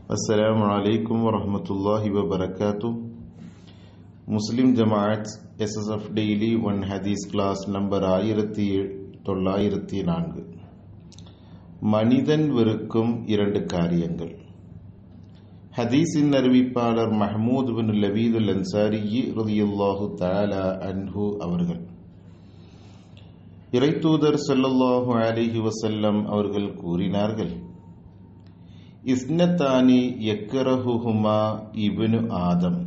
السلام عليكم ورحمة الله وبركاته Muslim Jamaat SSF daily one ஹதீஸ் class number ஆயிரத்தி தொள்ளாயிரத்தி நான்கு மனிதன் வெறுக்கும் இரண்டு காரியங்கள் ஹதீஸின் அறிவிப்பாளர் மஹமூத் பின் லபீதுல் அன்சாரி ரதியுல்லாஹு தஆலா அன்ஹு அவர்கள் இறைத்தூதர் ஸல்லல்லாஹு அலைஹி வஸல்லம் அவர்கள் கூறினார்கள் இஸ்னத்தானி யக்கரஹுஹுமா இப்னு ஆதம்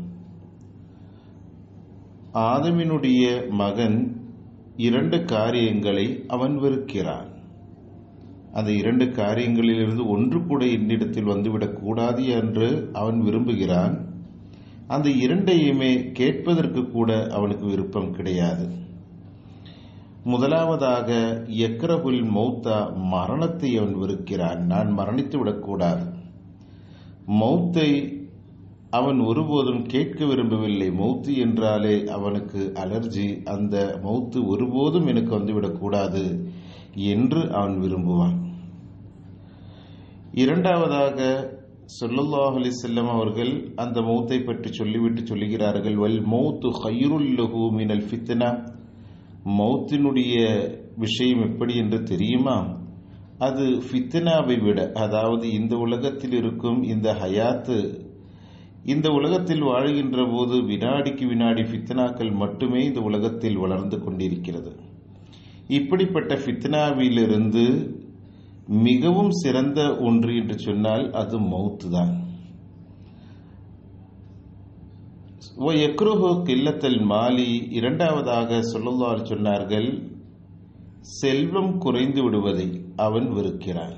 ஆதமினுடைய மகன் இரண்டு காரியங்களை அவன் வெறுக்கிறான் அந்த இரண்டு காரியங்களிலிருந்து ஒன்று கூட என்னிடத்தில் வந்துவிடக் கூடாது என்று அவன் விரும்புகிறான் அந்த இரண்டையுமே கேட்பதற்கு கூட அவனுக்கு விருப்பம் கிடையாது முதலாவதாக எக்ரபுல் மௌத்தா மரணத்தை அவன் வெறுக்கிறான் நான் மரணித்து விடக்கூடாது மௌத்தை அவன் ஒருபோதும் கேட்க விரும்பவில்லை மௌத்து என்றாலே அவனுக்கு அலர்ஜி அந்த மௌத்து ஒருபோதும் எனக்கு வந்துவிடக்கூடாது என்று அவன் விரும்புவான் இரண்டாவதாக சொல்லல்லாஹ் அலிசல்லம் அவர்கள் அந்த மௌத்தை பற்றி சொல்லிவிட்டு சொல்லுகிறார்கள் வல் மௌத்து ஹைருல்லஹு மினல் ஃபித்னா மௌத்தினுடைய விஷயம் எப்படி என்று தெரியுமா அது ஃபித்னாவை விட அதாவது இந்த உலகத்தில் இருக்கும் இந்த ஹயாத்து இந்த உலகத்தில் வாழ்கின்ற போது வினாடிக்கு வினாடி ஃபித்னாக்கள் மட்டுமே இந்த உலகத்தில் வளர்ந்து கொண்டிருக்கிறது இப்படிப்பட்ட ஃபித்னாவிலிருந்து மிகவும் சிறந்த ஒன்று என்று சொன்னால் அது மௌத்து தான் எக்ருஹோ கில்லத்தல் மாலி இரண்டாவதாக சொல்லுள்ளார் சொன்னார்கள் செல்வம் குறைந்து விடுவதை அவன் வெறுக்கிறான்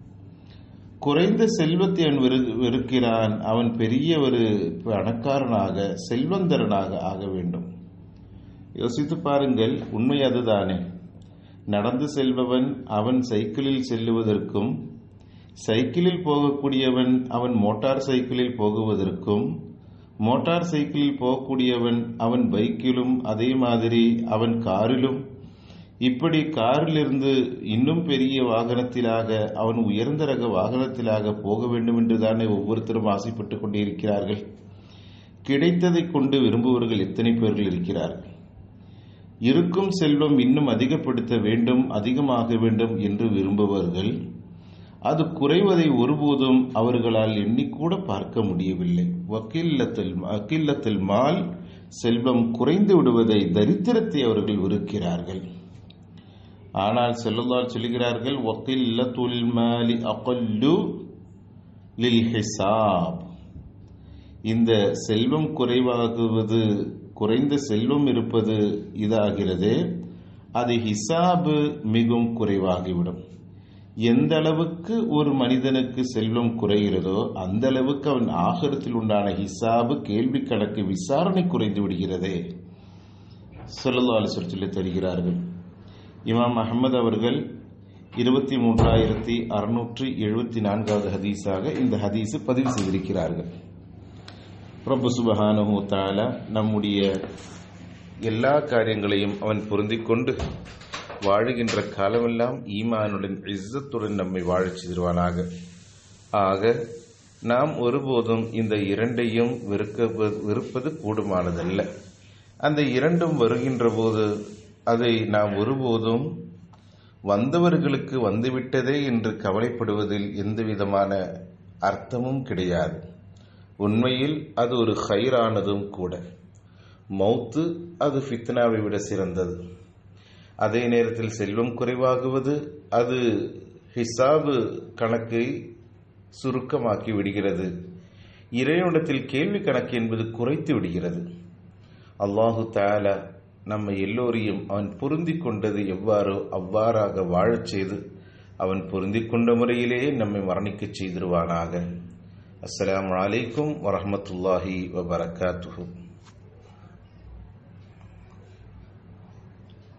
குறைந்த செல்வத்தை அவன் வெறு வெறுக்கிறான் அவன் பெரிய ஒரு பணக்காரனாக செல்வந்தரனாக ஆக வேண்டும் யோசித்து பாருங்கள் உண்மை அதுதானே நடந்து செல்பவன் அவன் சைக்கிளில் செல்லுவதற்கும் சைக்கிளில் போகக்கூடியவன் அவன் மோட்டார் சைக்கிளில் போகுவதற்கும் மோட்டார் சைக்கிளில் போகக்கூடியவன் அவன் பைக்கிலும் அதே மாதிரி அவன் காரிலும் இப்படி காரிலிருந்து இன்னும் பெரிய வாகனத்திலாக அவன் உயர்ந்த ரக வாகனத்திலாக போக வேண்டும் என்று தானே ஒவ்வொருத்தரும் ஆசைப்பட்டு கொண்டே இருக்கிறார்கள் கிடைத்ததை கொண்டு விரும்புவர்கள் எத்தனை பேர்கள் இருக்கிறார்கள் இருக்கும் செல்வம் இன்னும் அதிகப்படுத்த வேண்டும் அதிகமாக வேண்டும் என்று விரும்புபவர்கள் அது குறைவதை ஒருபோதும் அவர்களால் எண்ணிக்கூட பார்க்க முடியவில்லை வக்கீல்லத்தில் வக்கீல்லத்தில் மால் செல்வம் குறைந்து விடுவதை தரித்திரத்தை அவர்கள் வெறுக்கிறார்கள் ஆனால் செல்லுல்லால் சொல்லுகிறார்கள் வக்கீல்லத்துல் மாலி அகல்லு லில் ஹிசாப் இந்த செல்வம் குறைவாகுவது குறைந்த செல்வம் இருப்பது இதாகிறது அது ஹிசாபு மிகவும் குறைவாகிவிடும் எந்த அளவுக்கு ஒரு மனிதனுக்கு செல்வம் குறைகிறதோ அந்த அளவுக்கு அவன் ஆகரத்தில் உண்டான ஹிசாபு கேள்வி கணக்கு விசாரணை குறைந்து விடுகிறதே சொல்லலா அலிசர் சொல்லி தருகிறார்கள் இமாம் அகமது அவர்கள் இருபத்தி மூன்றாயிரத்தி அறுநூற்றி எழுபத்தி நான்காவது ஹதீஸாக இந்த ஹதீஸு பதிவு செய்திருக்கிறார்கள் பிரபு சுபஹானு தாலா நம்முடைய எல்லா காரியங்களையும் அவன் பொருந்திக் கொண்டு வாழுகின்ற காலமெல்லாம் ஈமானுடன் இஸ்ஸத்துடன் நம்மை வாழச் செய்திருவானாக ஆக நாம் ஒருபோதும் இந்த இரண்டையும் வெறுக்க வெறுப்பது கூடுமானதல்ல அந்த இரண்டும் வருகின்ற போது அதை நாம் ஒருபோதும் வந்தவர்களுக்கு வந்துவிட்டதே என்று கவலைப்படுவதில் எந்த விதமான அர்த்தமும் கிடையாது உண்மையில் அது ஒரு ஹைரானதும் கூட மௌத்து அது ஃபித்னாவை விட சிறந்தது அதே நேரத்தில் செல்வம் குறைவாகுவது அது ஹிசாபு கணக்கை சுருக்கமாக்கி விடுகிறது இறைவனிடத்தில் கேள்வி கணக்கு என்பது குறைத்து விடுகிறது அல்லாஹு தாலா நம்ம எல்லோரையும் அவன் பொருந்தி கொண்டது எவ்வாறோ அவ்வாறாக வாழச் செய்து அவன் பொருந்தி கொண்ட முறையிலேயே நம்மை மரணிக்கச் செய்திருவானாக அஸ்லாம் வலைக்கும் வரமத்துல்லாஹி வபரகாத்துஹூ